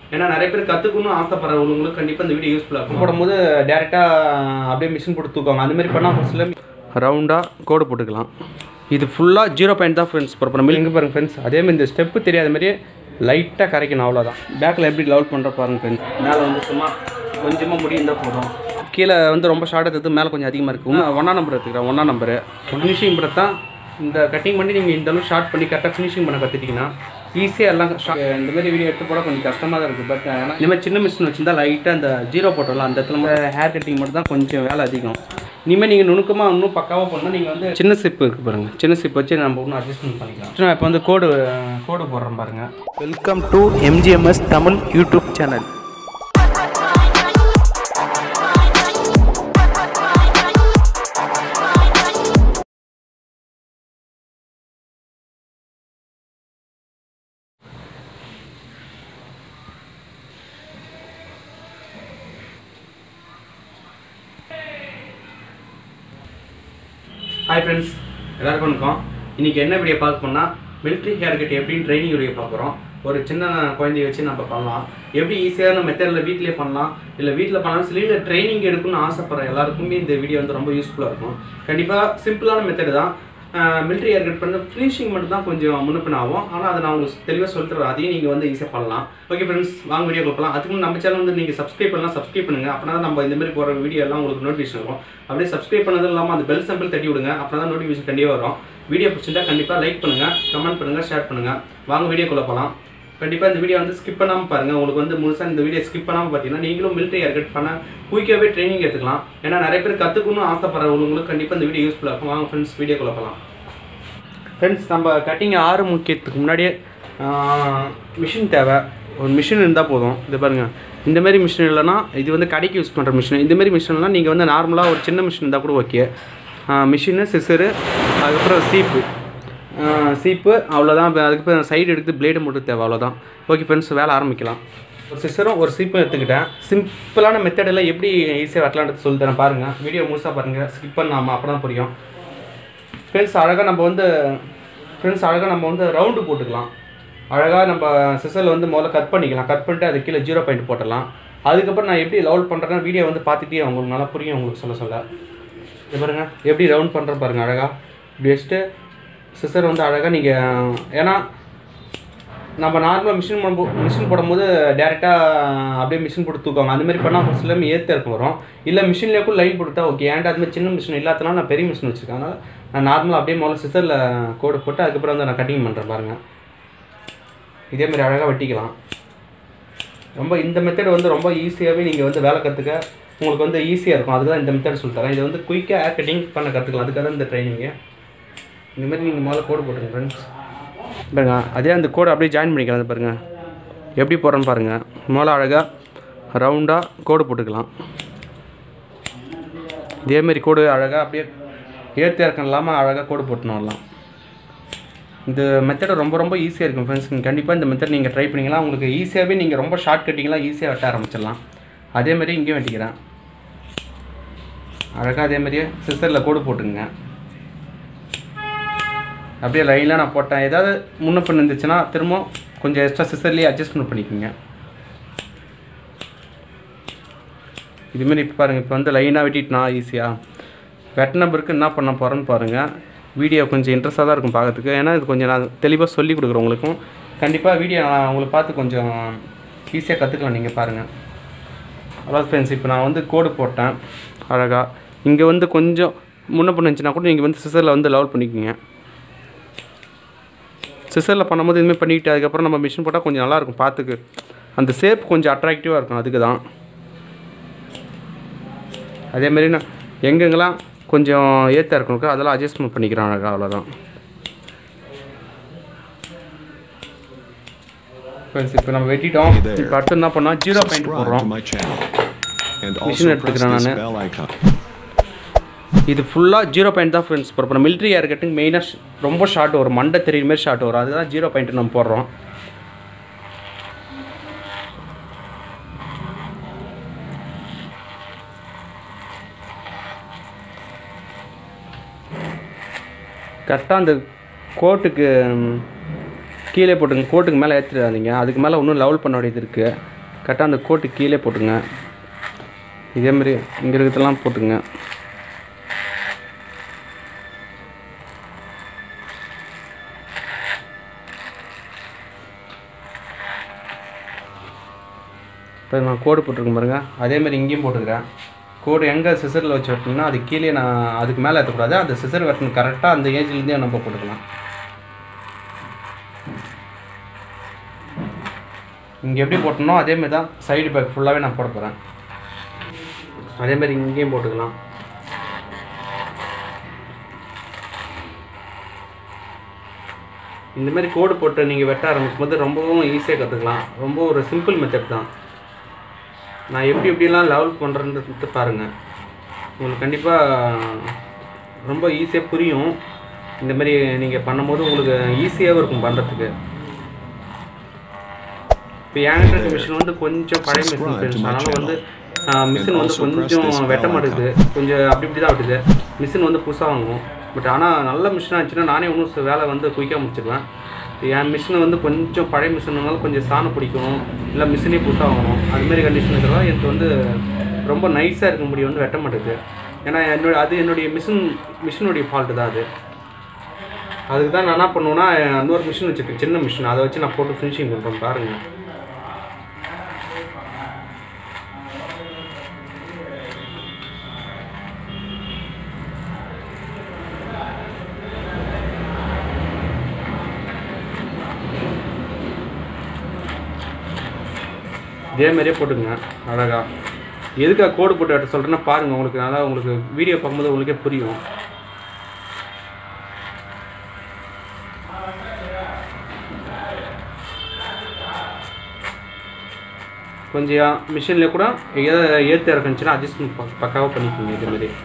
ஏன்னா நிறைய பேர் கற்றுக்கணும்னு ஆசைப்படுறவங்களுக்கு கண்டிப்பாக இந்த வீடியோ யூஸ்ஃபுல்லாக இருக்கும் போடும்போது டேரெக்டாக அப்படியே மிஷின் போட்டு தூக்குவாங்க அந்த மாதிரி பண்ணால் ஒரு சில ரவுண்டாக கோடு போட்டுக்கலாம் இது ஃபுல்லாக ஜீரோ பாயிண்ட் தான் ஃப்ரெண்ட்ஸ் போகிற நம்ம எங்கே பாருங்க ஃப்ரெண்ட்ஸ் அதேமாதிரி இந்த ஸ்டெப்பு தெரியாத மாதிரியே லைட்டாக கரைக்கணும் அவ்வளோதான் பேக்கில் எப்படி லெவல் பண்ணுற பாருங்க ஃப்ரெண்ட்ஸ் மேலே வந்து சும்மா கொஞ்சமாக முடி இருந்தால் போதும் கீழே வந்து ரொம்ப ஷார்ட் எடுத்தது மேலே கொஞ்சம் அதிகமாக இருக்குது இன்னும் ஒன்றா நம்பர் எடுத்துக்கிறேன் ஒன்றா நம்பரு ஃபினிஷிங் பண்ண தான் இந்த கட்டிங் பண்ணி நீங்கள் இந்த அளவு ஷார்ட் பண்ணி கரெக்டாக ஃபினிஷிங் பண்ண கற்றுட்டிங்கன்னா ஈஸியாக எல்லாம் short- இந்த மாதிரி வீடியோ எடுத்து போட கொஞ்சம் கஷ்டமாக தான் இருக்குது பட் ஆனால் இந்த மாதிரி சின்ன மிஷின் வச்சிருந்தா லைட்டாக அந்த ஜீரோ போட்டோம்ல அந்த இடத்துல ஹேர் கட்டிங் மட்டும் தான் கொஞ்சம் வேலை அதிகம் இனிமேல் நீங்கள் நுணுக்கமாக இன்னும் பக்காவாக பண்ணால் நீங்கள் வந்து சின்ன சிப் இருக்குது பாருங்கள் சின்ன சிப் வச்சு நம்ம இன்னும் அட்ஜஸ்ட்மெண்ட் பண்ணிக்கலாம் நான் இப்போ வந்து கோடு கோடு போடுறேன் பாருங்கள் welcome to MGMS Tamil YouTube channel hi friends எல்லாருக்கும் வணக்கம் இன்றைக்கி என்ன வீடியோ பார்க்க போனால் மிலிட்ரி ஹேர் கட் எப்படின்னு ட்ரைனிங் வீடியோ பார்க்குறோம் ஒரு சின்ன குழந்தைய வச்சு நம்ம பண்ணலாம் எப்படி ஈஸியான மெத்தடில் வீட்டிலே பண்ணலாம் இல்லை வீட்டில் பண்ணலாம் சில இல்லை ட்ரைனிங் எடுக்கணும்னு ஆசைப்படுற எல்லாருக்குமே இந்த வீடியோ வந்து ரொம்ப யூஸ்ஃபுல்லாக இருக்கும் கண்டிப்பாக சிம்பிளான மெத்தடு தான் மிலிட்ரி ஹேர் கட் பண்ண ஃபினிஷிங் மட்டும் தான் கொஞ்சம் முன்னப்பின் ஆகும் ஆனால் அதை நான் உங்களுக்கு தெளிவாக சொல்லிட்டுறேன் அதையும் நீங்கள் வந்து ஈஸியாக பண்ணலாம் ஓகே ஃப்ரெண்ட்ஸ் வாங்க வீடியோ பார்க்கலாம் அதுக்கு முன்னாடி நம்ம சேனல் வந்து நீங்கள் சப்ஸ்கிரைப் பண்ணலாம் சப்ஸ்கிரைப் பண்ணுங்கள் அப்படின்னா தான் நம்ம இந்த மாதிரி போகிற வீடியோ எல்லாம் உங்களுக்கு நோட்டிஃபிகேஷன் வரும் அப்படியே சப்ஸ்கிரைப் பண்ணதும் இல்லாமல் அந்த பெல் சிம்பிள் தட்டி விடுங்க அப்படின்னா தான் நோட்டிஃபிகேஷன் கண்டிப்பாக வரும் வீடியோ பிடிச்சிருந்தா கண்டிப்பாக லைக் பண்ணுங்கள் கமெண்ட் பண்ணுங்கள் ஷேர் பண்ணுங்கள் வாங்க வீடியோக்குள்ளே போகலாம் கண்டிப்பாக இந்த வீடியோ வந்து ஸ்கிப் பண்ணாமல் பாருங்கள் உங்களுக்கு வந்து முழுசாக இந்த வீடியோ ஸ்கிப் பண்ணாமல் பார்த்தீங்கன்னா நீங்களும் மிலிட்ரி ஏர்கட் பண்ண குயிக்காகவே ட்ரைனிங் எடுத்துக்கலாம் ஏன்னா நிறைய பேர் கற்றுக்கணும்னு ஆசைப்படுறவங்களுக்கு கண்டிப்பாக இந்த வீடியோ யூஸ்ஃபுல்லாக இருக்கும் வாங்க ஃப்ரெண்ட்ஸ் வீடியோக்குள்ளே போகலாம் ஃப்ரெண்ட்ஸ் நம்ம கட்டிங் ஆறு முக்கியத்துக்கு முன்னாடியே மிஷின் தேவை ஒரு மிஷின் இருந்தால் போதும் இது பாருங்கள் இந்த மாதிரி மிஷின் இல்லைன்னா இது வந்து கடைக்கு யூஸ் பண்ணுற மிஷின் இந்த மாதிரி மிஷின்லாம் நீங்கள் வந்து நார்மலாக ஒரு சின்ன மிஷின் இருந்தால் கூட ஓகே மிஷினு சிசரு அதுக்கப்புறம் சீப்பு சீப்பு அவ்வளோதான் இப்ப அதுக்கப்புறம் சைடு எடுத்து பிளேடு மட்டும் தேவை அவ்வளோதான் ஓகே ஃப்ரெண்ட்ஸ் வேலை ஆரம்பிக்கலாம் ஒரு சிசரும் ஒரு சீப்பும் எடுத்துக்கிட்டேன் சிம்பிளான மெத்தடில் எப்படி ஈஸியாக வரலான்றது சொல்லி தரேன் பாருங்கள் வீடியோ முழுசாக பாருங்கள் ஸ்கிப் பண்ணாமல் அப்போ தான் புரியும் ஃப்ரெண்ட்ஸ் அழகாக நம்ம வந்து ஃப்ரெண்ட்ஸ் அழகாக நம்ம வந்து ரவுண்டு போட்டுக்கலாம் அழகாக நம்ம சிசரில் வந்து முதல்ல கட் பண்ணிக்கலாம் கட் பண்ணிட்டு அது கீழே ஜீரோ பாயிண்ட் போட்டுடலாம் அதுக்கப்புறம் நான் எப்படி லெவல் பண்ணுறேன்னா வீடியோ வந்து பார்த்துட்டே உங்களுக்கு நல்லா புரியும் உங்களுக்கு சொல்ல சொல்ல இது பாருங்க எப்படி ரவுண்ட் பண்ணுற பாருங்க அழகாக இப்படி வச்சுட்டு சிசர் வந்து அழகாக நீங்கள் ஏன்னா நம்ம நார்மலாக மிஷின் பண்ணும்போ மிஷின் போடும்போது டேரெக்டாக அப்படியே மிஷின் போட்டு தூக்குவாங்க அந்த மாதிரி பண்ணால் ஒரு சில ஏற்ற இருக்கும் வரும் இல்லை மிஷின்லேயே கூட லைன் போட்டுட்டா ஓகே ஏன்டா அது மாதிரி சின்ன மிஷின் இல்லாதனால நான் பெரிய மிஷின் வச்சுருக்கேன் அதனால் நான் நார்மலாக அப்படியே முதல்ல சிசரில் கோடு போட்டு அதுக்கப்புறம் வந்து நான் கட்டிங் பண்ணுறேன் பாருங்கள் இதே மாதிரி அழகாக வெட்டிக்கலாம் ரொம்ப இந்த மெத்தட் வந்து ரொம்ப ஈஸியாகவே நீங்கள் வந்து வேலை கற்றுக்க உங்களுக்கு வந்து ஈஸியாக இருக்கும் அதுக்கு தான் இந்த மெத்தட் சொல்லித்தரேன் இது வந்து குயிக்காக ஏர் கட்டிங் பண்ண கற்றுக்கலாம் அதுக்காக தான் இந்த ட்ரைனிங்கு இந்த மாதிரி நீங்கள் முதல்ல கோடு போட்டுருங்க ஃப்ரெண்ட்ஸ் பாருங்க அதே அந்த கோடை அப்படியே ஜாயின் பண்ணிக்கலாம் அது பாருங்கள் எப்படி போடுறேன்னு பாருங்கள் முதல்ல அழகாக ரவுண்டாக கோடு போட்டுக்கலாம் இதேமாரி கோடு அழகாக அப்படியே ஏற்ற இறக்கம் இல்லாமல் அழகாக கோடு போட்டுன்னு வரலாம் இந்த மெத்தட் ரொம்ப ரொம்ப ஈஸியாக இருக்கும் ஃப்ரெண்ட்ஸ் கண்டிப்பாக இந்த மெத்தட் நீங்கள் ட்ரை பண்ணிக்கலாம் உங்களுக்கு ஈஸியாகவே நீங்கள் ரொம்ப ஷார்ட் கட்டிங்லாம் ஈஸியாக வெட்ட ஆரம்பிச்சிடலாம் அதேமாரி இங்கேயும் வெட்டிக்கிறேன் அழகாக அதேமாரியே சிசரில் கோடு போட்டுங்க அப்படியே லைனாக நான் போட்டேன் ஏதாவது முன்ன பின்ன இருந்துச்சுன்னா திரும்ப கொஞ்சம் எக்ஸ்ட்ரா சிசர்லேயே அட்ஜஸ்ட்மெண்ட் பண்ணிக்கோங்க இதுமாரி இப்போ பாருங்கள் இப்போ வந்து லைனாக வெட்டிட்டுனா ஈஸியாக வெட்டின பிறகு என்ன பண்ண போகிறேன்னு பாருங்கள் வீடியோ கொஞ்சம் இன்ட்ரெஸ்ட்டாக தான் இருக்கும் பார்க்கறதுக்கு ஏன்னா இது கொஞ்சம் நான் தெளிவாக சொல்லி கொடுக்குறேன் உங்களுக்கும் கண்டிப்பாக வீடியோ நான் உங்களை பார்த்து கொஞ்சம் ஈஸியாக கற்றுக்கலாம் நீங்கள் பாருங்கள் அதாவது ஃப்ரெண்ட்ஸ் இப்போ நான் வந்து கோடு போட்டேன் அழகாக இங்கே வந்து கொஞ்சம் முன்ன பண்ண இருந்துச்சுன்னா கூட நீங்கள் வந்து சிசரில் வந்து லெவல் பண்ணிக்கோங்க சிசரில் பண்ணும்போது இதுமாதிரி பண்ணிக்கிட்டு அதுக்கப்புறம் நம்ம மிஷின் போட்டால் கொஞ்சம் நல்லாயிருக்கும் பார்த்துக்கு அந்த ஷேப் கொஞ்சம் அட்ராக்டிவாக இருக்கும் அதுக்கு தான் அதேமாரி நான் எங்கெங்கெல்லாம் கொஞ்சம் ஏற்ற இருக்கணும் அதெல்லாம் அட்ஜஸ்ட்மெண்ட் பண்ணிக்கிறேன் அழகாக அவ்வளோதான் ஃப்ரெண்ட்ஸ் இப்போ நம்ம வெட்டிட்டோம் இப்போ அடுத்து என்ன பண்ணால் ஜீரோ பாயிண்ட் subscribe to போடுறோம் my channel and Mission also press எடுத்துக்கிறேன் this நானு. bell icon. இது ஃபுல்லாக ஜீரோ பாயிண்ட் தான் ஃப்ரெண்ட்ஸ் போகிறோம் மிலிட்ரி ஏர் கட்டிங் மெயினாக ரொம்ப ஷார்ட் வரும் மண்டை தெரியுற மாதிரி ஷார்ட் வரும் அதுதான் ஜீரோ பாயிண்ட் நம்ம போடுறோம் கரெக்டாக அந்த கோட்டுக்கு ம், கீழே போட்டுங்க கோட்டுக்கு மேலே ஏற்றிடாதீங்க அதுக்கு மேலே இன்னும் லெவல் பண்ண வேண்டியது இருக்குது கரெக்டாக அந்த கோட்டு கீழே போட்டுங்க இதேமாரி இங்கே இருக்கிறதெல்லாம் போட்டுங்க இப்போ நான் கோடு போட்டிருக்கேன் பாருங்க அதேமாதிரி இங்கேயும் போட்டுக்கிறேன் கோடு எங்கே சிசரில் வச்சு வெட்டணும்னா அது கீழே நான் அதுக்கு மேலே ஏற்றக்கூடாது அந்த சிசர் வெட்டணும் கரெக்டாக அந்த ஏஜ்லேருந்தே நம்ம போட்டுக்கலாம் இங்கே எப்படி போட்டனோ அதேமாரி தான் சைடு பேக் ஃபுல்லாகவே நான் போட போகிறேன் அதேமாதிரி இங்கேயும் போட்டுக்கலாம் இந்த மாதிரி கோடு போட்டு நீங்கள் வெட்ட ஆரம்பிக்கும் போது ரொம்பவும் ஈஸியாக கற்றுக்கலாம் ரொம்ப ஒரு சிம்பிள் மெத்தட் தான் நான் எப்படி எப்படிலாம் லெவல் பண்ணுறேன்றது பாருங்கள் உங்களுக்கு கண்டிப்பாக ரொம்ப ஈஸியாக புரியும் இந்த மாதிரி நீங்கள் பண்ணும்போது உங்களுக்கு ஈஸியாகவும் இருக்கும் பண்ணுறதுக்கு இப்போ என்கிட்ட இருக்க மிஷின் வந்து கொஞ்சம் பழைய மிஷின் ஃப்ரெண்ட்ஸ் அதனால் வந்து மிஷின் வந்து கொஞ்சம் வெட்ட மாட்டேங்குது கொஞ்சம் அப்படி இப்படி தான் விட்டுது மிஷின் வந்து புதுசாக வாங்குவோம் பட் ஆனால் நல்ல மிஷினாக இருந்துச்சுன்னா நானே இன்னும் சில வேலை வந்து குயிக்காக முடிச்சிடுவேன் என் மிஷின் வந்து கொஞ்சம் பழைய மிஷினால கொஞ்சம் சாணம் பிடிக்கணும் இல்லை மிஷினே புதுசாக வாங்கணும் அதுமாரி கண்டிஷன் இருக்கிறதால எனக்கு வந்து ரொம்ப நைஸாக இருக்க முடியும் வந்து வெட்ட மாட்டேங்குது ஏன்னா என்னோட அது என்னுடைய மிஷின் மிஷினுடைய ஃபால்ட்டு தான் அது அதுக்கு தான் நான் என்ன பண்ணுவேன்னா இன்னொரு மிஷின் வச்சுருக்கேன் சின்ன மிஷின் அதை வச்சு நான் போட்டு ஃபினிஷிங் பண்ணுறேன் பாருங்கள் இதே மாதிரியே போட்டுங்க அழகா எதுக்காக கோடு போட்டு வெட்ட சொல்கிறேன்னா பாருங்கள் உங்களுக்கு நல்லா உங்களுக்கு வீடியோ பார்க்கும்போது உங்களுக்கே புரியும் கொஞ்சம் மிஷினில் கூட ஏதோ ஏற்று இறக்குச்சுன்னா அட்ஜஸ்ட்மெண்ட் ப பக்காவாக பண்ணிக்கோங்க இது மாதிரி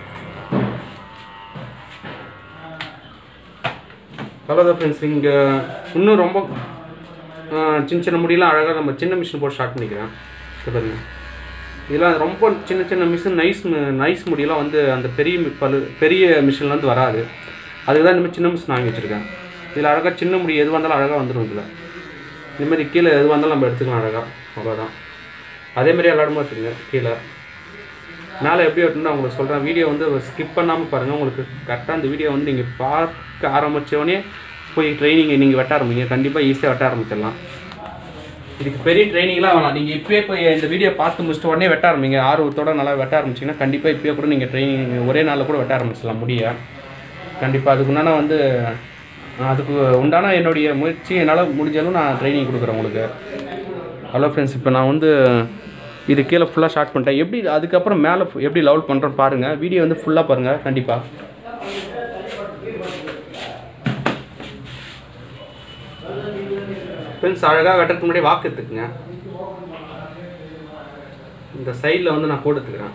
அவ்வளோதான் ஃப்ரெண்ட்ஸ் இங்கே இன்னும் ரொம்ப ஆஹ், சின்ன சின்ன முடியெல்லாம் அழகாக நம்ம சின்ன மிஷின் போட்டு ஸ்டார்ட் பண்ணிக்கிறேன் இது பாருங்க இதெல்லாம் ரொம்ப சின்ன சின்ன மிஷின் நைஸ் நைஸ் முடியெல்லாம் வந்து அந்த பெரிய மி- பழு பெரிய மிஷின்ல வந்து வராது அதுக்கு தான் இந்த மாதிரி சின்ன மிஷின் வாங்கி வச்சுருக்கேன் இதில் அழகாக சின்ன முடி எதுவாக இருந்தாலும் அழகாக வந்துடும் இதில் இந்த மாதிரி கீழே எதுவாக இருந்தாலும் நம்ம எடுத்துக்கலாம் அழகாக அவ்வளோதான் அதே மாதிரி எல்லா இடமும் எடுத்துங்க கீழே மேலே எப்படி வெட்டணும்னு உங்களுக்கு சொல்கிறேன் வீடியோ வந்து ஸ்கிப் பண்ணாமல் பாருங்கள் உங்களுக்கு கரெக்டாக அந்த வீடியோ வந்து நீங்கள் பார்க்க ஆரம்பித்தோடனே போய் ட்ரைனிங் நீங்கள் வெட்ட ஆரம்பிங்க கண்டிப்பாக ஈஸியாக வெட்ட ஆரம்பிச்சிடலாம் இதுக்கு பெரிய ட்ரைனிங்லாம் வேணாம் நீங்கள் இப்போயே போய் இந்த வீடியோ பார்த்து முடிச்சிட்ட உடனே வெட்ட ஆரம்பிங்க ஆர்வத்தோட நல்லா வெட்ட ஆரம்பிச்சிங்கன்னா கண்டிப்பாக இப்போயே கூட நீங்கள் ட்ரைனிங் ஒரே நாளில் கூட வெட்ட ஆரம்பிச்சிடலாம் முடிய கண்டிப்பாக அதுக்கு உண்டான வந்து அதுக்கு உண்டான என்னுடைய முயற்சி என்னால் முடிஞ்சாலும் நான் ட்ரைனிங் கொடுக்குறேன் உங்களுக்கு ஹலோ ஃப்ரெண்ட்ஸ் இப்போ நான் வந்து இது கீழே ஃபுல்லாக ஸ்டார்ட் பண்ணிட்டேன் எப்படி அதுக்கப்புறம் மேலே எப்படி லெவல் பண்ணுறேன் பாருங்கள் வீடியோ வந்து ஃபுல்லாக பாருங்கள் கண்டிப்பாக ஃப்ரெண்ட்ஸ் அழகாக வெட்டுறதுக்கு முன்னாடி வாக்கு எடுத்துக்குங்க இந்த சைடில் வந்து நான் கோடு எடுத்துக்கிறேன்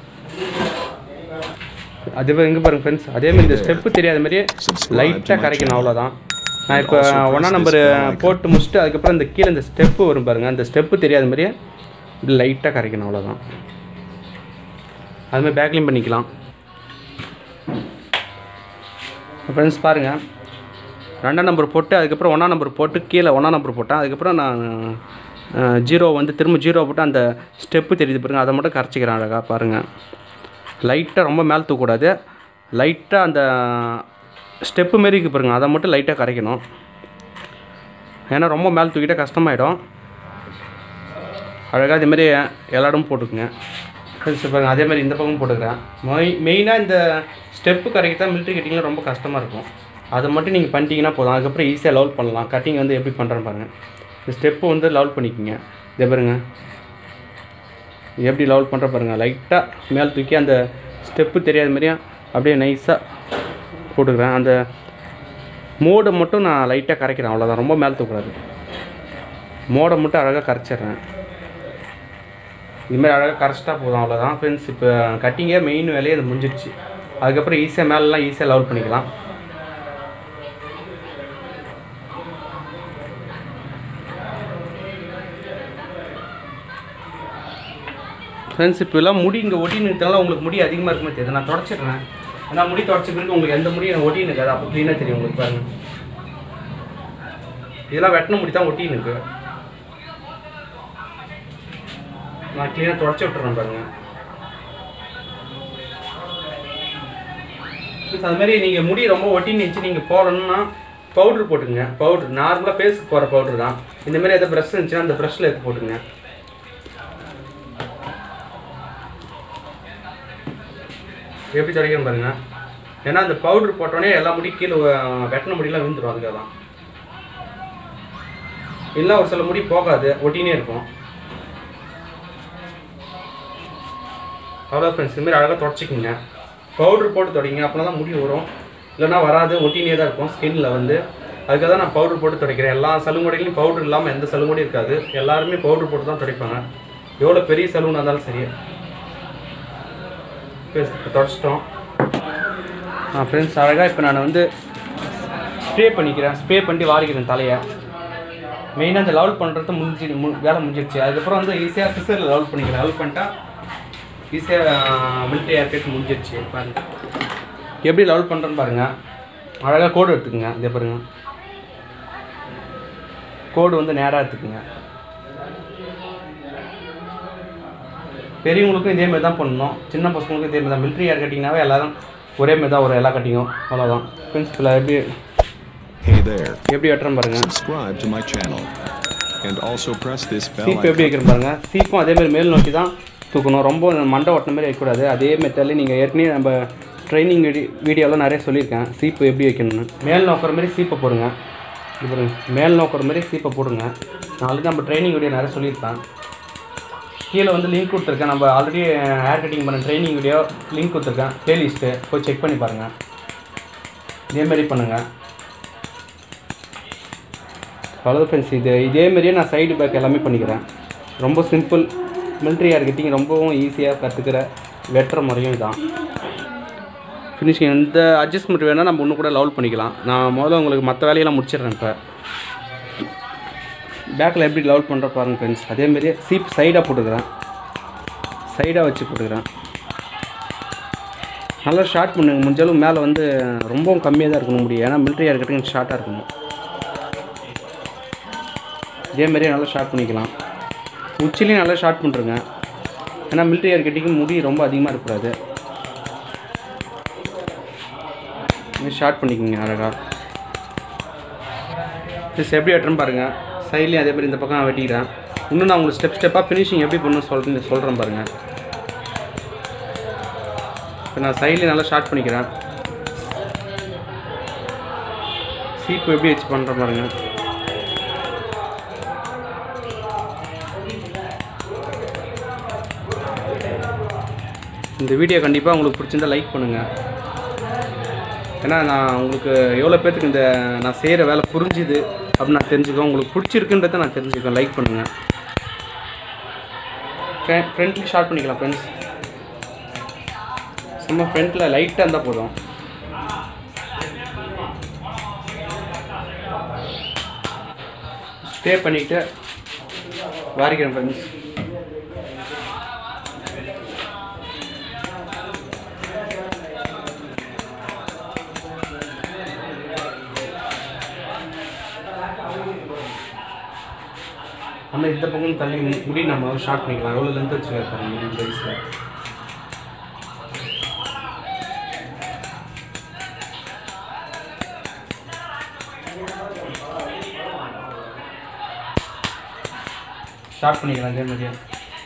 அதே எங்கே பாருங்க ஃப்ரெண்ட்ஸ் அதே மாதிரி இந்த ஸ்டெப்பு தெரியாத மாதிரியே லைட்டாக கரைக்கணும் அவ்வளோதான் நான் இப்போ ஒன்றா நம்பர் போட்டு முடிச்சுட்டு அதுக்கப்புறம் இந்த கீழே இந்த ஸ்டெப்பு வரும் பாருங்க அந்த ஸ்டெப்பு தெரியாத மாதிரியே இப்படி லைட்டாக கரைக்கணும் அவ்வளோதான் அதுமாதிரி பேக்லையும் பண்ணிக்கலாம் ஃப்ரெண்ட்ஸ் பாருங்கள் ரெண்டாம் நம்பர் போட்டு அதுக்கப்புறம் ஒன்றாம் நம்பர் போட்டு கீழே ஒன்றாம் நம்பர் போட்டேன் அதுக்கப்புறம் நான் ஜீரோ வந்து திரும்ப ஜீரோ போட்டு அந்த ஸ்டெப்பு தெரியுது பாருங்க அதை மட்டும் கரைச்சிக்கிறேன் அழகாக பாருங்கள் லைட்டாக ரொம்ப மேலே தூக்கக்கூடாது லைட்டாக அந்த ஸ்டெப்பு மாரி இருக்கு பாருங்க அதை மட்டும் லைட்டாக கரைக்கணும் ஏன்னா ரொம்ப மேலே தூக்கிட்டால் கஷ்டமாயிடும் அழகாக இதே மாதிரி எல்லா இடமும் போட்டுக்குங்க ஃப்ரெண்ட்ஸ் பாருங்க அதே மாதிரி இந்த பக்கம் போட்டுக்கிறேன் மெய் மெயினாக இந்த ஸ்டெப்பு கரைக்க தான் மிலிட்ரி கட்டிங்கில் ரொம்ப கஷ்டமாக இருக்கும் அதை மட்டும் நீங்கள் பண்ணிட்டீங்கன்னா போதும் அதுக்கப்புறம் ஈஸியாக லெவல் பண்ணலாம் கட்டிங் வந்து எப்படி பண்ணுறேன்னு பாருங்கள் இந்த ஸ்டெப்பு வந்து லெவல் பண்ணிக்கோங்க இதே பாருங்க இது எப்படி லெவல் பண்ணுற பாருங்கள் லைட்டாக மேல் தூக்கி அந்த ஸ்டெப்பு தெரியாத மாதிரியும் அப்படியே நைஸாக போட்டுக்கிறேன் அந்த மோடை மட்டும் நான் லைட்டாக கரைக்கிறேன் அவ்வளோதான் ரொம்ப மேலே தூக்கூடாது மோடை மட்டும் அழகாக கரைச்சிடுறேன் இதுமாதிரி அழகாக கரைச்சிட்டா போதும் அவ்வளோதான் ஃப்ரெண்ட்ஸ் இப்போ கட்டிங்கே மெயின் வேலையே அது முடிஞ்சிடுச்சு அதுக்கப்புறம் ஈஸியாக மேலெலாம் ஈஸியாக லெவல் பண்ணிக்கலாம் ஃப்ரெண்ட்ஸ் இப்போ எல்லாம் முடி இங்கே ஒட்டினுக்கிறதுனால உங்களுக்கு முடி அதிகமாக இருக்குமே தெரியுது நான் தொடச்சிடுறேன் ஏன்னா முடி தொடச்ச பிறகு உங்களுக்கு எந்த முடி எனக்கு ஒட்டினுக்காது அப்போ க்ளீனாக தெரியும் உங்களுக்கு பாருங்கள் இதெல்லாம் வெட்டின முடி தான் ஒட்டின்னு இருக்கு நான் க்ளீனாக தொடச்சி விட்டுறேன் பாருங்க Plus அது மாதிரி நீங்கள் முடி ரொம்ப ஒட்டின்னு வச்சு நீங்கள் போடணும்னா பவுட்ரு போட்டுங்க பவுட்ரு நார்மலாக ஃபேஸுக்கு போகிற பவுட்ரு தான் இந்த மாதிரி எதாவது ப்ரஷ் இருந்துச்சுன்னா அந்த ப்ரஷ்ஷில் எடுத்து போட்டுங்க எப்படி துடைக்கணும் பாருங்க ஏன்னா அந்த பவுடர் போட்டோடனே எல்லா முடி கீழே அஹ், வெட்டின முடியெல்லாம் விழுந்துடும் அதுக்காக தான் இல்லை ஒரு சில முடி போகாது ஒட்டினே இருக்கும் அவ்வளோ ஃப்ரெண்ட்ஸ் இதுமாரி அழகாக தொடச்சிக்கிங்க பவுடர் போட்டு தொடங்க அப்படின்னா தான் முடி வரும் இல்லைன்னா வராது ஒட்டினே தான் இருக்கும் ஸ்கின்ல வந்து அதுக்காக தான் நான் பவுடர் போட்டு துடைக்கிறேன் எல்லா சலுமுடிலையும் பவுடர் இல்லாமல் எந்த சலுமுடியும் இருக்காது எல்லாருமே பவுடர் போட்டு தான் துடைப்பாங்க எவ்வளோ பெரிய சலூனாக இருந்தாலும் சரி இப்போ தொடச்சிட்டோம் ஆ ஃப்ரெண்ட்ஸ் அழகாக இப்போ நான் வந்து ஸ்ப்ரே பண்ணிக்கிறேன் ஸ்ப்ரே பண்ணி வாரிக்கிறேன் தலையை மெயினாக அந்த லெவல் பண்ணுறது முடிஞ்சு மு வேலை முடிஞ்சிருச்சு அதுக்கப்புறம் வந்து ஈஸியாக சிசரில் லெவல் பண்ணிக்கிறேன் லெவல் பண்ணிட்டா ஈஸியாக மிலிட்ரி ஏர்கேட் முடிஞ்சிருச்சு பாருங்க எப்படி லெவல் பண்ணுறேன்னு பாருங்கள் அழகாக கோடு எடுத்துக்கோங்க இதே பாருங்க கோடு வந்து நேராக எடுத்துக்கோங்க பெரியவங்களுக்கும் இதே மாதிரி தான் பண்ணணும் சின்ன பசங்களுக்கும் இதே மாதிரி தான் மிலிட்ரி ஏர் கட்டிங்னாவே எல்லாரும் ஒரே மாதிரி தான் வரும் எல்லா கட்டிங்கும் அவ்வளோதான் பிரின்சிபல் எப்படி Hey there. எப்படி வெட்டுறேன் பாருங்க Subscribe to my channel. And also press this bell சீப்பு எப்படி icon. வைக்கிறேன் பாருங்க சீப்பும் அதே மாதிரி மேல் நோக்கி தான் தூக்கணும் ரொம்ப மண்டை ஒட்டின மாதிரி வைக்கக்கூடாது அதே மெத்தடில் நீங்கள் ஏற்கனவே நம்ம ட்ரைனிங் வீடி வீடியோலாம் நிறைய சொல்லியிருக்கேன் சீப்பு எப்படி வைக்கணும்னு மேல் நோக்கிற மாதிரி சீப்பை போடுங்க இது பாருங்க மேல் நோக்கிற மாதிரி சீப்பை போடுங்க நான் ஆல்ரெடி நம்ம ட்ரைனிங் வீடியோ நிறைய சொல்லியிருக்கேன் கீழே வந்து லிங்க் கொடுத்துருக்கேன் நம்ம ஆல்ரெடி ஹேர் கட்டிங் பண்ண ட்ரைனிங் வீடியோ லிங்க் கொடுத்துருக்கேன் ப்ளேலிஸ்ட்டு போய் செக் பண்ணி பாருங்கள் இதே மாதிரி பண்ணுங்கள் அவ்வளோ ஃப்ரெண்ட்ஸ் இது இதே மாதிரியே நான் சைடு பேக் எல்லாமே பண்ணிக்கிறேன் ரொம்ப சிம்பிள் மிலிட்ரி ஹேர் கட்டிங் ரொம்பவும் ஈஸியாக கற்றுக்கிற வெட்டுற முறையும் இதான் ஃபினிஷிங் எந்த அட்ஜஸ்ட்மெண்ட் வேணால் நம்ம இன்னும் கூட லெவல் பண்ணிக்கலாம் நான் முதல்ல உங்களுக்கு மற்ற வேலையெல்லாம் முடிச்சிடுறேன் இப்போ பேக்கில் எப்படி லெவல் பண்ணுற பாருங்க ஃப்ரெண்ட்ஸ் அதேமாரியே சீப் சைடாக போட்டுக்கிறேன் சைடாக வச்சு போட்டுக்கிறேன் நல்லா ஷார்ட் பண்ணுங்க முடிஞ்சாலும் மேலே வந்து ரொம்பவும் கம்மியாக தான் இருக்கணும் முடியும் ஏன்னா மிலிட்ரி ஹேர் கட்டிங் ஷார்ட்டாக இருக்கணும் இதே மாதிரியே நல்லா ஷார்ட் பண்ணிக்கலாம் உச்சிலையும் நல்லா ஷார்ட் பண்ணுறேங்க ஏன்னா மிலிட்ரி ஏர் கட்டிங்கு முடி ரொம்ப அதிகமாக இருக்கக்கூடாது ஷார்ட் பண்ணிக்கோங்க அழகாக ப்ளஸ் எப்படி வெட்டுறேன் பாருங்கள் சைட்லேயும் அதே மாதிரி இந்த பக்கம் நான் வெட்டிக்கிறேன் இன்னும் நான் உங்களுக்கு ஸ்டெப் ஸ்டெப்பாக ஃபினிஷிங் எப்படி பண்ணணும் சொல்கிறேன் சொல்கிறேன் பாருங்கள் இப்போ நான் சைட்லேயும் நல்லா ஷார்ட் பண்ணிக்கிறேன் சீப்பு எப்படி வச்சு பண்ணுறேன் பாருங்கள் இந்த வீடியோ கண்டிப்பாக உங்களுக்கு பிடிச்சிருந்தா லைக் பண்ணுங்கள் ஏன்னா நான் உங்களுக்கு எவ்வளோ பேர்த்துக்கு இந்த நான் செய்கிற வேலை புரிஞ்சுது அப்படின்னு நான் தெரிஞ்சுக்குவேன் உங்களுக்கு பிடிச்சிருக்குன்றத நான் தெரிஞ்சுக்குவேன் லைக் பண்ணுங்கள் ஃப்ரண்ட்லி ஷார்ட் பண்ணிக்கலாம் ஃப்ரெண்ட்ஸ் சும்மா ஃப்ரண்ட்டில் லைட்டாக இருந்தால் போதும் ஸ்டே பண்ணிவிட்டு வாரிக்கிறேன் ஃப்ரெண்ட்ஸ் நம்ம இந்த பக்கம் தள்ளி மு- முடி நம்ம ஷார்ட் பண்ணிக்கலாம் எவ்வளோ லென்த் வச்சு பாருங்க இந்த வயசில் ஷார்ட் பண்ணிக்கலாம் இதே மாதிரியே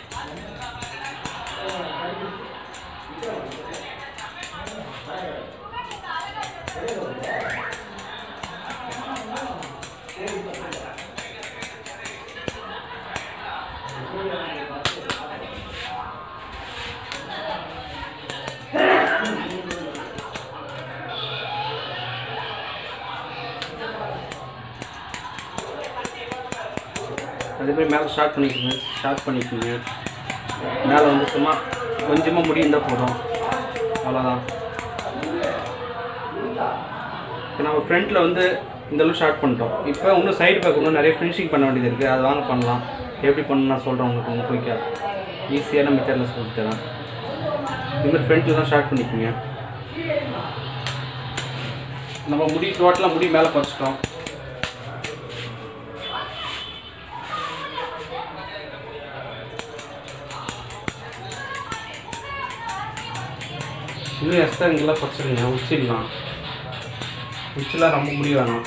அதே மாதிரி மேலே ஸ்டார்ட் பண்ணிக்கோங்க ஸ்டார்ட் பண்ணிக்கோங்க மேலே வந்து சும்மா கொஞ்சமாக முடி இருந்தால் போதும் அவ்வளோதான் இப்போ நம்ம ஃப்ரண்ட்டில் வந்து இந்த அளவு ஸ்டார்ட் பண்ணிட்டோம் இப்போ இன்னும் சைடு பேக் இன்னும் நிறைய ஃபினிஷிங் பண்ண வேண்டியது இருக்குது அது வாங்க பண்ணலாம் எப்படி பண்ணணும் நான் சொல்கிறேன் உங்களுக்கு உங்களுக்கு குயிக்காக ஈஸியான மெத்தடில் சொல்லி தரேன் இது மாதிரி ஃப்ரண்ட்டில் தான் ஸ்டார்ட் பண்ணிக்கோங்க நம்ம முடி டோட்டலாக முடி மேலே பறிச்சிட்டோம் இன்னும் எக்ஸ்ட்ரா இங்கெல்லாம் குறைச்சிருங்க உச்சிடலாம் உச்சிலாம் ரொம்ப முடி வேணாம்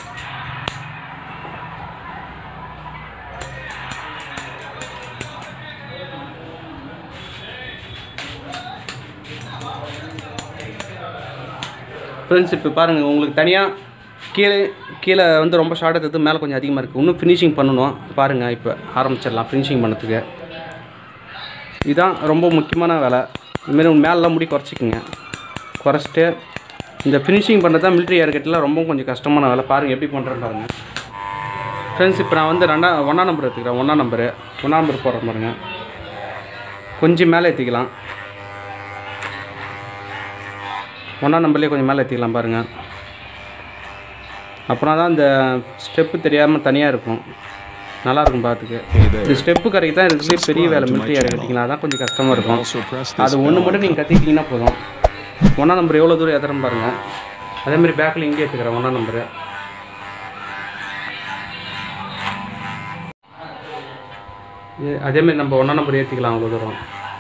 ஃப்ரெண்ட்ஸ் இப்போ பாருங்கள் உங்களுக்கு தனியாக கீழே கீழே வந்து ரொம்ப ஷார்ட் எடுத்தது மேலே கொஞ்சம் அதிகமாக இருக்குது இன்னும் ஃபினிஷிங் பண்ணணும் பாருங்கள் இப்போ ஆரம்பிச்சிடலாம் ஃபினிஷிங் பண்ணதுக்கு இதுதான் ரொம்ப முக்கியமான வேலை இதுமாரி மேலெலாம் முடி குறைச்சிக்கோங்க குறைச்சிட்டு இந்த ஃபினிஷிங் பண்ணுறது தான் மிலிட்ரி ஏர்கெட்டில் ரொம்ப கொஞ்சம் கஷ்டமான வேலை பாருங்கள் எப்படி பண்ணுறேன்னு பாருங்கள் ஃப்ரெண்ட்ஸ் இப்போ நான் வந்து ரெண்டா ஒன்றா நம்பர் எடுத்துக்கிறேன் ஒன்றா நம்பரு ஒன்றா நம்பர் போடுறேன் பாருங்கள் கொஞ்சம் மேலே ஏற்றிக்கலாம் ஒன்றா நம்பர்லேயே கொஞ்சம் மேலே ஏற்றிக்கலாம் பாருங்கள் அப்புறம் தான் இந்த ஸ்டெப்பு தெரியாமல் தனியாக இருக்கும் நல்லாயிருக்கும் பார்த்துக்கு Hey there. இந்த ஸ்டெப்பு கரைக்கு தான் இருக்கிறதுலே பெரிய வேலை மிலிட்ரி இறக்கிட்டிங்களா அதான் கொஞ்சம் கஷ்டமாக இருக்கும் Also press this அது ஒன்று bell மட்டும் நீங்கள் கற்றுக்கிட்டிங்கன்னா போதும் ஒன்றா நம்பர் எவ்வளோ தூரம் ஏற்றுறோம் பாருங்கள் அதேமாதிரி பேக்கில் இங்கே ஏற்றுக்கிறேன் ஒன்றா நம்பரு இது அதேமாதிரி நம்ம ஒன்றா நம்பர் ஏற்றிக்கலாம் அவ்வளோ தூரம்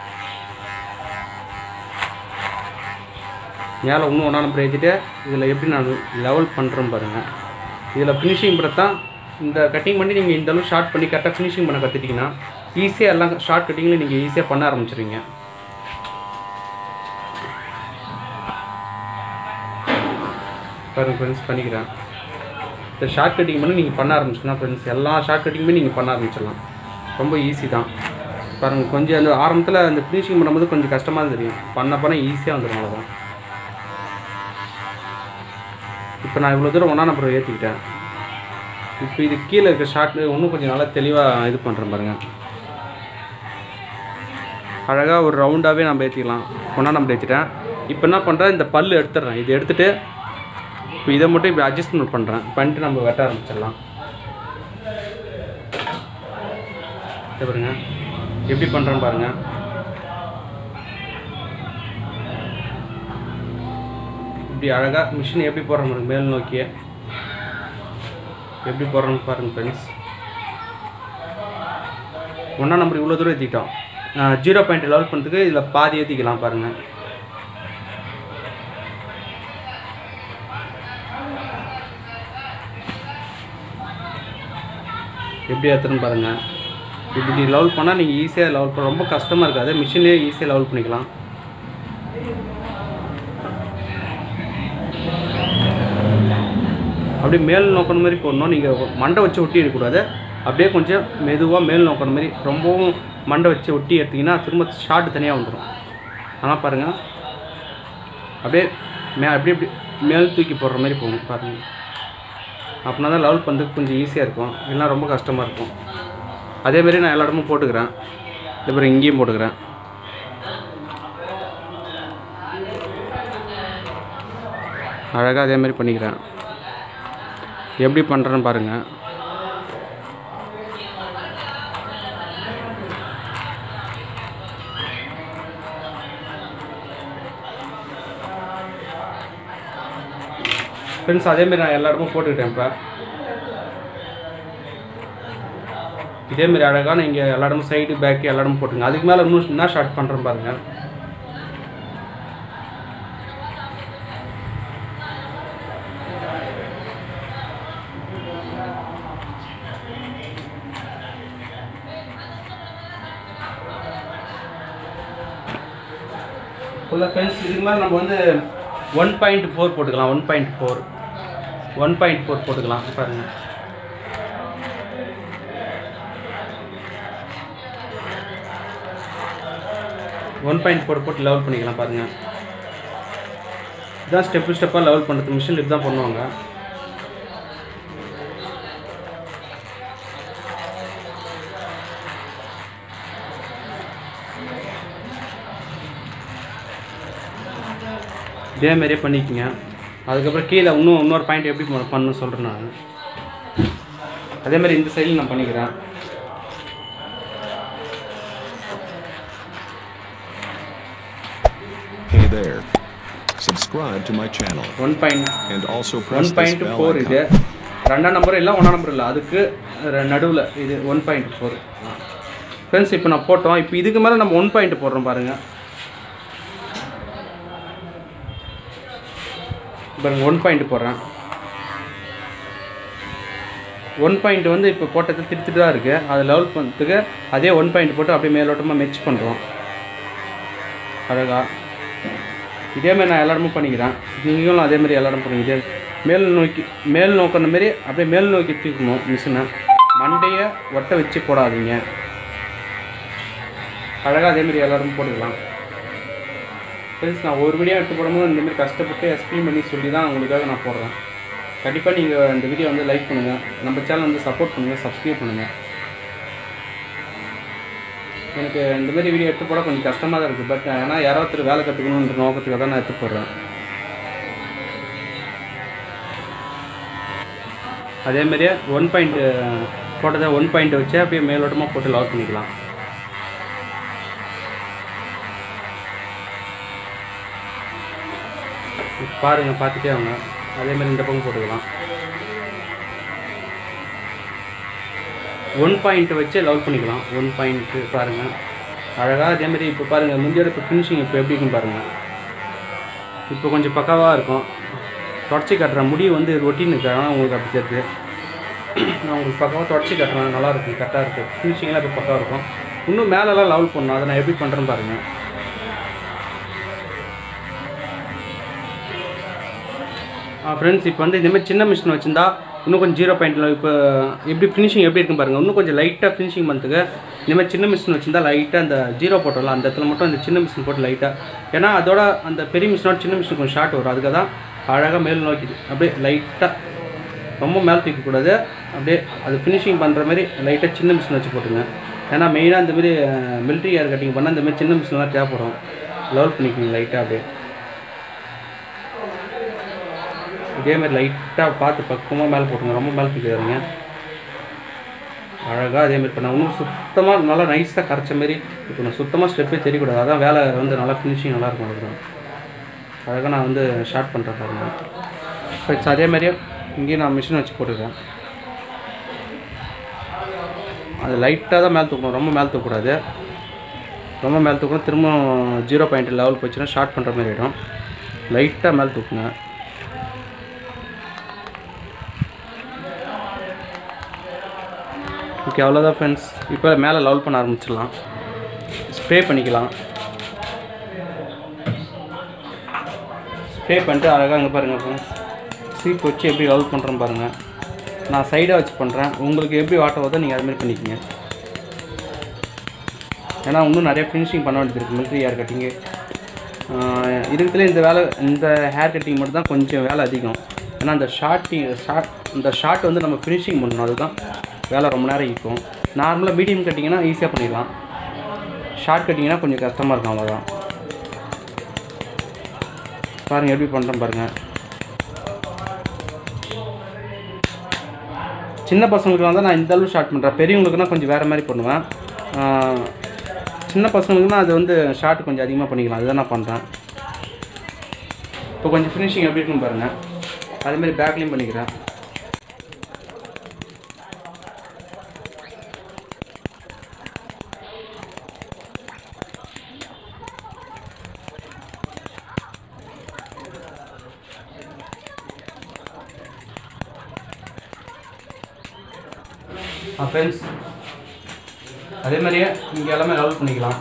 மேலே இன்னும் ஒன்றா நம்பர் ஏற்றிட்டு இதில் எப்படி நான் லெவல் பண்ணுறேன் பாருங்கள் இதில் ஃபினிஷிங் பண்ணுறது தான் இந்த கட்டிங் பண்ணி நீங்கள் இந்த அளவு ஷார்ட் பண்ணி கரெக்டாக ஃபினிஷிங் பண்ண கற்றுட்டிங்கன்னா ஈஸியாக எல்லாம் ஷார்ட் கட்டிங்கில் நீங்கள் ஈஸியாக பண்ண ஆரம்பிச்சிருவீங்க பாருங்க ஃப்ரெண்ட்ஸ் பண்ணிக்கிறேன் இந்த ஷார்ட் கட்டிங் பண்ணி நீங்கள் பண்ண ஆரம்பிச்சிங்கன்னா ஃப்ரெண்ட்ஸ் எல்லா ஷார்ட் கட்டிங்குமே நீங்கள் பண்ண ஆரம்பிச்சிடலாம் ரொம்ப ஈஸி தான் பாருங்கள் கொஞ்சம் அந்த ஆரம்பத்தில் அந்த ஃபினிஷிங் பண்ணும்போது கொஞ்சம் கஷ்டமாக தான் தெரியும் பண்ண பண்ண ஈஸியாக வந்துடும் அவ்வளோதான் இப்போ நான் இவ்வளோ தூரம் ஒன்றா நம்பர் ஏற்றிக்கிட்டேன் இப்போ இது கீழே இருக்க ஷார்ட் இன்னும் கொஞ்சம் நல்லா தெளிவாக இது பண்ணுறேன் பாருங்கள் அழகாக ஒரு ரவுண்டாகவே நம்ம ஏற்றிக்கலாம் ஒன்றா நம்பர் ஏற்றிட்டேன் இப்போ என்ன பண்ணுறேன் இந்த பல் எடுத்துடுறேன் இது எடுத்துகிட்டு இப்போ இதை மட்டும் இப்போ அட்ஜஸ்ட்மெண்ட் பண்ணுறேன் பண்ணிட்டு நம்ம வெட்ட ஆரம்பிச்சிடலாம் இதை பாருங்க எப்படி பண்ணுறேன்னு பாருங்கள் இப்படி அழகாக மிஷின் எப்படி போடுறோம் பாருங்க மேல் நோக்கிய எப்படி போடுறோன்னு பாருங்க ஃப்ரெண்ட்ஸ் ஒன்றா நம்பர் இவ்வளோ தூரம் ஏற்றிட்டோம் ஜீரோ பாயிண்ட் லெவல் பண்ணுறதுக்கு இதில் பாதி ஏற்றிக்கலாம் பாருங்கள் எப்படி ஏற்றுன்னு பாருங்கள் இப்படி லெவல் பண்ணால் நீங்கள் ஈஸியாக லெவல் பண்ண ரொம்ப கஷ்டமாக இருக்காது மிஷின்லேயே ஈஸியாக லெவல் பண்ணிக்கலாம் அப்படியே மேல் நோக்கின மாதிரி போடணும் நீங்கள் மண்டை வச்சு ஒட்டி எடுக்கக்கூடாது அப்படியே கொஞ்சம் மெதுவாக மேல் நோக்கின மாதிரி ரொம்பவும் மண்டை வச்சு ஒட்டி எடுத்திங்கன்னா திரும்ப ஷார்ட் தனியாக வந்துடும் ஆனால் பாருங்கள் அப்படியே மே அப்படியே இப்படி மேல் தூக்கி போடுற மாதிரி போகும் பாருங்கள் அப்படின்னா தான் லெவல் பண்ணுறதுக்கு கொஞ்சம் ஈஸியாக இருக்கும் இல்லைனா ரொம்ப கஷ்டமாக இருக்கும் அதேமாரி நான் எல்லா இடமும் போட்டுக்கிறேன் இதே மாதிரி இங்கேயும் போட்டுக்கிறேன் அழகாக அதேமாரி பண்ணிக்கிறேன் எப்படி பண்ணுறேன்னு பாருங்கள் ஃப்ரெண்ட்ஸ் அதேமாரி நான் எல்லா இடமும் போட்டுக்கிட்டேன் இப்போ இதேமாரி அழகாக நீங்கள் எல்லா இடமும் சைடு பேக்கு எல்லா இடமும் போட்டுங்க அதுக்கு மேலே இன்னும் என்ன ஷார்ட் பண்ணுறேன் பாருங்கள் ஃபுல்லாக ஃப்ரெண்ட்ஸ் இதுக்கு மேலே நம்ம வந்து ஒன் பாயிண்ட் ஃபோர் போட்டுக்கலாம் one point four one point four போட்டுக்கலாம் பாருங்கள் ஒன் பாயிண்ட் ஃபோர் போட்டு லெவல் பண்ணிக்கலாம் பாருங்கள் இதான் ஸ்டெப்பு ஸ்டெப்பாக லெவல் பண்ணுறது மிஷின் இதுதான் பண்ணுவாங்க இதே மாதிரியே பண்ணிக்கங்க அதுக்கப்புறம் கீழே இன்னும் இன்னொரு பாயிண்ட் எப்படி பண்ண- பண்ணணும்னு சொல்கிறேன் நான் அதே மாதிரி இந்த சைடில் நான் பண்ணிக்கிறேன் Hey there. Subscribe to my channel one point and also one press this point bell four இது icon. ரெண்டாம் நம்பர் இல்லை ஒன்றாம் நம்பர் இல்லை அதுக்கு நடுவில் இது ஒன் பாயிண்ட் ஃபோர் ஃப்ரெண்ட்ஸ் இப்போ நான் போட்டோம் இப்போ இதுக்கு மேலே நம்ம ஒன் பாயிண்ட் போடுறோம் பாருங்கள் பாருங்க ஒன் பாயிண்ட் போடுறேன் ஒன் பாயிண்ட் வந்து இப்போ போட்டது திருத்திட்டு தான் இருக்குது அதை லெவல் பண்ணுறதுக்கு அதே ஒன் பாயிண்ட் போட்டு அப்படியே மேலோட்டமாக மெச் பண்ணுறோம் அழகா இதே மாதிரி நான் எல்லாருமே பண்ணிக்கிறேன் நீங்களும் அதே மாதிரி எல்லாரும் பண்ணிக்கிட்டே மேல் நோக்கி மேல் நோக்கிற மாதிரி அப்படியே மேல் நோக்கி தூக்கணும் மிஷினை மண்டையை ஒட்ட வச்சு போடாதீங்க அழகாக அதே மாதிரி எல்லாரும் போட்டுக்கலாம் ஃப்ரெண்ட்ஸ் நான் ஒரு வீடியோ எடுத்து போடும்போது இந்த மாதிரி கஷ்டப்பட்டு எக்ஸ்பிளைன் பண்ணி சொல்லி தான் உங்களுக்காக நான் போடுறேன் கண்டிப்பாக நீங்கள் இந்த வீடியோ வந்து லைக் பண்ணுங்கள் நம்ம சேனல் வந்து சப்போர்ட் பண்ணுங்கள் சப்ஸ்கிரைப் பண்ணுங்கள் எனக்கு இந்த மாதிரி வீடியோ எடுத்து போட கொஞ்சம் கஷ்டமாக தான் இருக்குது பட் ஏன்னா யாரோ ஒருத்தர் வேலை கற்றுக்கணுன்ற நோக்கத்துக்காக தான் நான் எடுத்து போடுறேன் அதே மாதிரியே ஒன் பாயிண்ட் போட்டதை ஒன் பாயிண்ட் வச்சு அப்படியே மேலோட்டமாக போட்டு லாக் பண்ணிக்கலாம் பாருங்கள் பார்த்துட்டே அவங்க அதே மாதிரி இந்த பக்கம் போட்டுக்கலாம் ஒன் பாயிண்ட் வச்சு லவ் பண்ணிக்கலாம் ஒன் பாயிண்ட்டு பாருங்கள் அழகாக அதே மாதிரி இப்போ பாருங்கள் முந்தியோட இப்போ ஃபினிஷிங் இப்போ எப்படி இருக்குன்னு பாருங்கள் இப்போ கொஞ்சம் பக்காவாக இருக்கும் தொடச்சி காட்டுறேன் முடி வந்து ரொட்டீன் இருக்கிறாங்க உங்களுக்கு அப்படி தெரியுது நான் உங்களுக்கு பக்காவாக தொடச்சி காட்டுறேன் நல்லா இருக்கும் கரெக்டாக இருக்குது ஃபினிஷிங்லாம் இப்போ பக்காவாக இருக்கும் இன்னும் மேலெல்லாம் லெவல் பண்ணணும் அதை நான் எப்படி பண்ணுறேன்னு பாருங்கள் ஃப்ரெண்ட்ஸ் இப்போ வந்து இதேமாதிரி சின்ன மிஷின் வச்சுருந்தா இன்னும் கொஞ்சம் ஜீரோ பாயிண்டில் இப்போ எப்படி ஃபினிஷிங் எப்படி இருக்குன்னு பாருங்கள் இன்னும் கொஞ்சம் லைட்டாக ஃபினிஷிங் பண்ணுறதுக்கு இந்தமாதிரி சின்ன மிஷின் வச்சுருந்தா லைட்டாக அந்த ஜீரோ போட்டோம்ல அந்த இடத்துல மட்டும் அந்த சின்ன மிஷின் போட்டு லைட்டாக ஏன்னா அதோட அந்த பெரிய மிஷினோட சின்ன மிஷின் கொஞ்சம் ஷார்ட் வரும் அதுக்காக தான் அழகாக மேல் நோக்கிது அப்படியே லைட்டாக ரொம்ப மேலே தூக்கக்கூடாது அப்படியே அது ஃபினிஷிங் பண்ணுற மாதிரி லைட்டாக சின்ன மிஷின் வச்சு போட்டுங்க ஏன்னா மெயினாக இந்த மாதிரி மிலிட்ரி ஏர் கட்டிங் பண்ணால் இந்த மாதிரி சின்ன மிஷின்லாம் தேவைப்படும் லெவல் பண்ணிக்கோங்க லைட்டாக அப்படியே இதே மாதிரி லைட்டாக பார்த்து பக்கமாக மேலே போட்டுங்க ரொம்ப மேலே தூக்கிடுறீங்க அழகாக அதே மாதிரி பண்ண இன்னும் சுத்தமாக நல்லா நைஸாக கரைச்ச மாதிரி இப்போ நான் சுத்தமாக ஸ்டெப்பே தெரியக்கூடாது அதான் வேலை வந்து நல்லா ஃபினிஷிங் நல்லாயிருக்கும் அதுதான் அழகாக நான் வந்து ஷார்ட் பண்ணுறேன் பாருங்க இப்போ அதே மாதிரியே இங்கேயும் நான் மிஷின் வச்சு போட்டுக்கிறேன் அது லைட்டாக தான் மேலே தூக்கணும் ரொம்ப மேலே தூக்கக்கூடாது ரொம்ப மேலே தூக்கணும் திரும்ப ஜீரோ பாயிண்ட் லெவல் போச்சுன்னா ஷார்ட் பண்ணுற மாதிரி ஆகிடும் லைட்டாக மேலே தூக்குங்க ஓகே அவ்வளோதான் ஃப்ரெண்ட்ஸ் இப்போ மேலே லெவல் பண்ண ஆரம்பிச்சிடலாம் ஸ்ப்ரே பண்ணிக்கலாம் ஸ்ப்ரே பண்ணிட்டு அழகாக இங்கே பாருங்கள் ஃப்ரெண்ட்ஸ் சீப் வச்சு எப்படி லெவல் பண்ணுறேன் பாருங்கள் நான் சைடாக வச்சு பண்ணுறேன் உங்களுக்கு எப்படி வாட்ட வருதோ நீங்கள் அதுமாதிரி பண்ணிக்கங்க ஏன்னா இன்னும் நிறைய ஃபினிஷிங் பண்ண வேண்டியது இருக்குது மிலிட்ரி ஹேர் கட்டிங்கு இருக்கிறதுல இந்த வேலை இந்த ஹேர் கட்டிங் மட்டும் தான் கொஞ்சம் வேலை அதிகம் ஏன்னா அந்த ஷார்ட்டிங் ஷார்ட் இந்த ஷார்ட் வந்து நம்ம ஃபினிஷிங் பண்ணணும் அதுதான் வேலை ரொம்ப நேரம் இருக்கும் நார்மலாக மீடியம் கட்டிங்கன்னா ஈஸியாக பண்ணிடலாம் ஷார்ட் கட்டிங்கன்னா கொஞ்சம் கஷ்டமாக இருக்கும் அவ்வளோதான் பாருங்கள் எப்படி பண்ணுறேன் பாருங்கள் சின்ன பசங்களுக்கு வந்து நான் இந்த அளவு ஷார்ட் பண்ணுறேன் பெரியவங்களுக்குனா கொஞ்சம் வேறு மாதிரி பண்ணுவேன் ஆஹ் சின்ன பசங்களுக்குனா அது வந்து ஷார்ட் கொஞ்சம் அதிகமாக பண்ணிக்கலாம் அதுதான் நான் பண்ணுறேன் இப்போ கொஞ்சம் ஃபினிஷிங் எப்படி இருக்குன்னு பாருங்கள் அதேமாதிரி பேக்லேயும் பண்ணிக்கிறேன் ஃப்ரெண்ட்ஸ் அதே மாதிரியே இங்கே எல்லாமே லெவல் பண்ணிக்கலாம்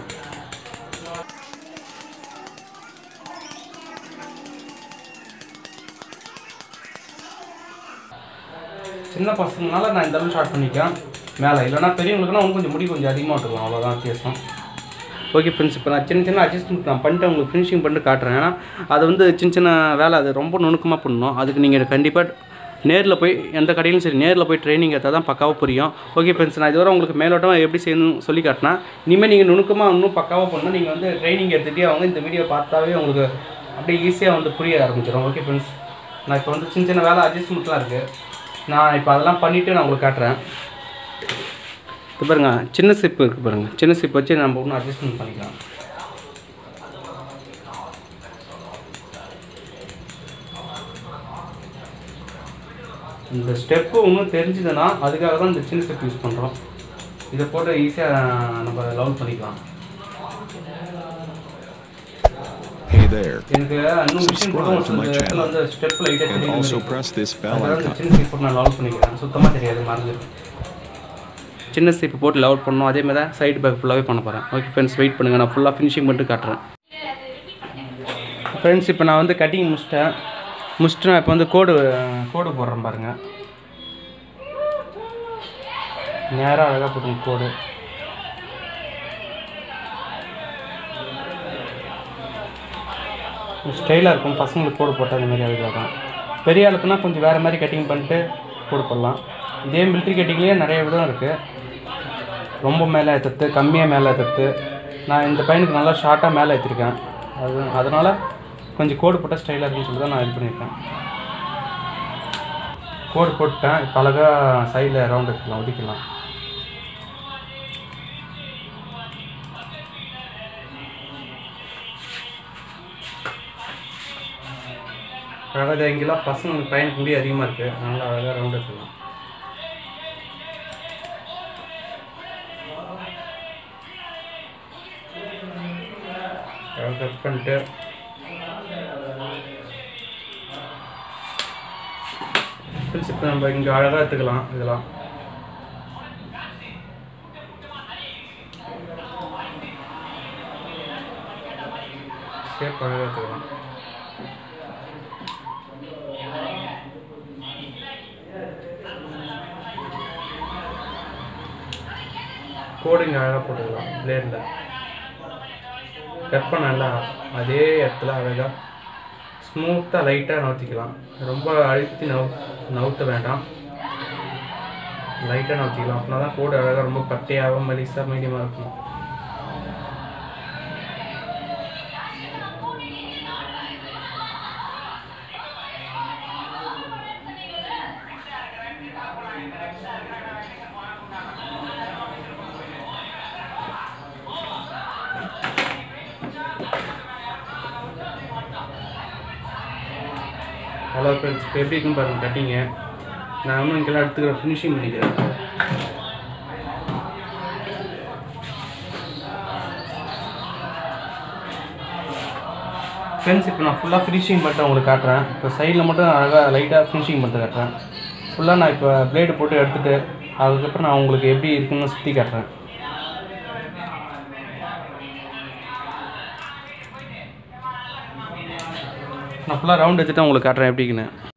சின்ன பசங்கனால நான் இந்த அளவு ஷார்ட் பண்ணிக்கிறேன் மேலே இல்லைனா பெரியவங்களுக்குனா இன்னும் கொஞ்சம் முடி கொஞ்சம் அதிகமாக விட்டுருக்கலாம் அவ்வளோதான் வித்தியாசம் ஓகே ஃப்ரெண்ட்ஸ் இப்போ நான் சின்ன சின்ன அட்ஜஸ்ட்மெண்ட் நான் பண்ணிட்டு உங்களுக்கு ஃபினிஷிங் பண்ணிட்டு காட்டுறேன் ஏன்னா அது வந்து சின்ன சின்ன வேலை அது ரொம்ப நுணுக்கமாக பண்ணணும் அதுக்கு நீங்கள் கண்டிப்பாக நேரில் போய் எந்த கடையிலும் சரி நேரில் போய் ட்ரைனிங் எடுத்தால் தான் பக்காவாக புரியும் ஓகே ஃப்ரெண்ட்ஸ் நான் இதுவரை உங்களுக்கு மேலோட்டமாக எப்படி செய்யணும் சொல்லி காட்டினா இனிமேல் நீங்கள் நுணுக்கமாக இன்னும் பக்காவாக பண்ணணும் நீங்கள் வந்து ட்ரைனிங் எடுத்துகிட்டே அவங்க இந்த வீடியோ பார்த்தாவே உங்களுக்கு அப்படியே ஈஸியாக வந்து புரிய ஆரம்பிச்சிடும் ஓகே ஃப்ரெண்ட்ஸ் நான் இப்போ வந்து சின்ன சின்ன வேலை அட்ஜஸ்ட்மெண்ட்லாம் இருக்குது நான் இப்போ அதெல்லாம் பண்ணிவிட்டு நான் உங்களுக்கு காட்டுறேன் இப்போ பாருங்க சின்ன சிப்பு இருக்குது பாருங்க சின்ன சிப் வச்சு நம்ம ஒன்றும் அட்ஜஸ்ட்மெண்ட் பண்ணிக்கலாம் இந்த ஸ்டெப்பு இன்னும் தெரிஞ்சுதுன்னா அதுக்காக தான் இந்த சின்ன ஸ்டெப் யூஸ் பண்ணுறோம் இதை போட்டு ஈஸியாக நம்ம லவ் பண்ணிக்கலாம் Hey there. எனக்கு இன்னும் மிஷின் போடும் ஒரு சில இடத்துல வந்து ஸ்டெப் லைட்டாக And also தெரியும் press this bell அதனால இந்த icon. சின்ன சீப் போட்டு நான் லவுட் பண்ணிக்கிறேன் சுத்தமாக தெரியாது மறந்துடும் சின்ன சீப்பு போட்டு லவுட் பண்ணணும் அதே மாதிரி தான் சைடு பேக் ஃபுல்லாகவே பண்ண போகிறேன் ஓகே ஃப்ரெண்ட்ஸ் வெயிட் பண்ணுங்கள் நான் ஃபுல்லாக ஃபினிஷிங் பண்ணிட்டு காட்டுறேன் ஃப்ரெண்ட்ஸ் இப்போ நான் வந்து கட்டிங் முடிச்சிட்டேன் முடிச்சுட்டு நான் இப்போ வந்து கோடு கோடு போடுறேன் பாருங்கள் நேராக அழகாக போட்டுங்க கோடு ஸ்டைலாக இருக்கும் பசங்களுக்கு கோடு போட்டால் அந்த மாதிரி அழகாக தான் பெரிய ஆளுக்குன்னா கொஞ்சம் வேறு மாதிரி கட்டிங் பண்ணிட்டு கோடு போடலாம் இதே மிலிட்ரி கட்டிங்லேயே நிறைய விதம் இருக்குது ரொம்ப மேலே ஏற்றுறது கம்மியாக மேலே ஏற்றுறது நான் இந்த பையனுக்கு நல்லா ஷார்ட்டாக மேலே ஏற்றிருக்கேன் அது அதனால் கொஞ்சம் கோடு போட்டால் ஸ்டைலாக இருக்குன்னு சொல்லி தான் நான் இது பண்ணியிருக்கேன் கோடு போட்டுட்டேன் இப்போ அழகாக சைடில் ரவுண்ட் எடுத்துக்கலாம் ஒடிக்கலாம் அழகாக இங்கெல்லாம் பசங்க பையனுக்கு முடி அதிகமாக இருக்குது அதனால் அழகாக ரவுண்ட் எடுத்துக்கலாம் கட் பண்ணிட்டு ஃப்ரெண்ட்ஸ் இப்போ நம்ம இங்கே அழகாக எடுத்துக்கலாம் இதெல்லாம் ஷேப் அழகாக எடுத்துக்கலாம் கோடிங் அழகாக போட்டுக்கலாம் பிளேடில் கட் பண்ணல அதே இடத்துல அழகாக ஸ்மூத்தாக லைட்டாக நவுத்திக்கலாம் ரொம்ப அழுத்தி நவு நவுத்த வேண்டாம் லைட்டாக நவுத்திக்கலாம் அப்படின்னா தான் கோடு அழகாக ரொம்ப பட்டையாக மெலிசாக மீடியமாக இருக்கும் ஹலோ ஃப்ரெண்ட்ஸ் இப்போ எப்படி இருக்குன்னு பாருங்கள் கட்டிங்க நான் இன்னும் இங்கெல்லாம் எடுத்துக்கிறேன் ஃபினிஷிங் பண்ணிக்கிறேன் ஃப்ரெண்ட்ஸ் இப்போ நான் ஃபுல்லாக ஃபினிஷிங் பண்ணிட்டு உங்களுக்கு காட்டுறேன் இப்போ சைடில் மட்டும் அழகாக லைட்டாக ஃபினிஷிங் பண்ணிட்டு காட்டுறேன் ஃபுல்லாக நான் இப்போ பிளேடு போட்டு எடுத்துகிட்டு அதுக்கப்புறம் நான் உங்களுக்கு எப்படி இருக்குன்னு சுற்றி காட்டுறேன் நான் ஃபுல்லாக ரவுண்ட் எடுத்துகிட்டு உங்களுக்கு காட்டுறேன் எப்படின்னு